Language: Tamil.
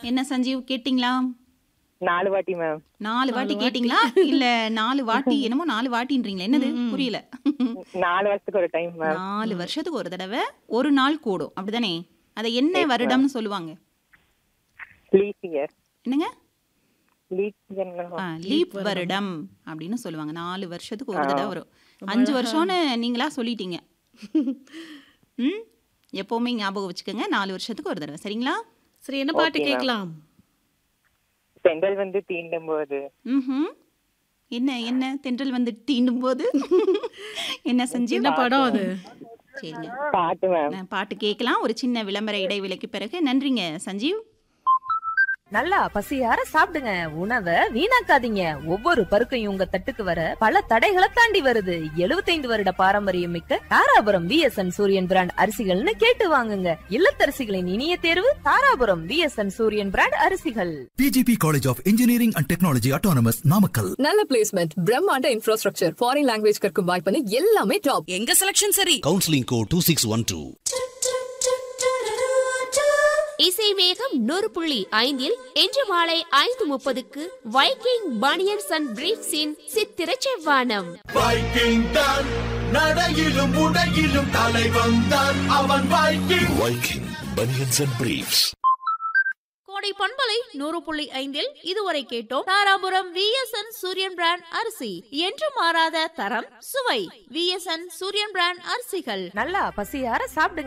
என்ன சஞ்சீவ் கேட்டிங்களா நாலு வாட்டி மேம் நாலு வாட்டி கேட்டிங்களா இல்ல நாலு வாட்டி என்னமோ நாலு வாட்டின்றீங்களா என்னது புரியல நாலு வருஷத்துக்கு ஒரு டைம் மேம் நாலு வருஷத்துக்கு ஒரு தடவை ஒரு நாள் கூடும் அப்படிதானே அதை என்ன வருடம்னு சொல்லுவாங்க லீப் இயர் என்னங்க லீப் இயர் ஆ, லீப் வருடம் அப்படின்னு சொல்லுவாங்க நாலு வருஷத்துக்கு ஒரு தடவை வரும் அஞ்சு வருஷம்னு நீங்களா சொல்லிட்டீங்க ம் எப்பவுமே ஞாபகம் வச்சுக்கோங்க நாலு வருஷத்துக்கு ஒரு தடவை சரிங்களா சரி என்ன பாட்டு Okay, ma'am. கேட்கலாம் செங்கல் வந்து தீண்டும் போது ம் என்ன என்ன தென்றல் வந்து தீண்டும் போது என்ன செஞ்சு என்ன படம் அது சரிங்க பாட்டு மேம் நான் பாட்டு கேட்கலாம் ஒரு சின்ன விளம்பர இடைவேளைக்கு பிறகு நன்றிங்க சஞ்சீவ் நல்லா பசியார சாப்பிடுங்க உணவை வீணாக்காதீங்க ஒவ்வொரு பருக்கையும் உங்க தட்டுக்கு வர பல தடைகளை தாண்டி வருது 75 வருட பாரம்பரியம் மிக்க தாராபுரம் விஎஸ்என் சூரியன் பிராண்ட் அரிசிகள்னு கேட்டு வாங்குங்க இல்லத்தரசிகளின் இனிய தேர்வு தாராபுரம் விஎஸ்என் சூரியன் பிராண்ட் அரிசிகள் PGP College of Engineering and Technology Autonomous Namakkal. நல்ல பிளேஸ்மெண்ட் பிரம்மாண்ட இன்ஃப்ராஸ்ட்ரக்சர் ஃபாரின் லாங்குவேஜ் கற்கும் வாய்ப்புன்னு எல்லாமே டாப் எங்க செலக்ஷன் சரி counselling code two six one two இசை வேகம் நூறு புள்ளி ஐந்தில் இன்று மாலை ஐந்து முப்பதுக்கு வைக்கிங் பனியன்ஸ் அண்ட் பிரீஃப்ஸின் சித்திர செவ்வானம் வைக்கிங் தான் நடையிலும் உடையிலும் தலை வந்தான் அவன் Viking Viking banians and briefs கோடை பண்பலை நூறு புள்ளி ஐந்தில் இதுவரை கேட்டோம் தாராபுரம் விஎஸ்என் சூரியன் பிராண்ட் அரிசி என்று மாறாத தரம் சுவை விஎஸ்என் சூரியன் பிராண்ட் அரிசிகள் நல்லா பசியார சாப்பிடுங்க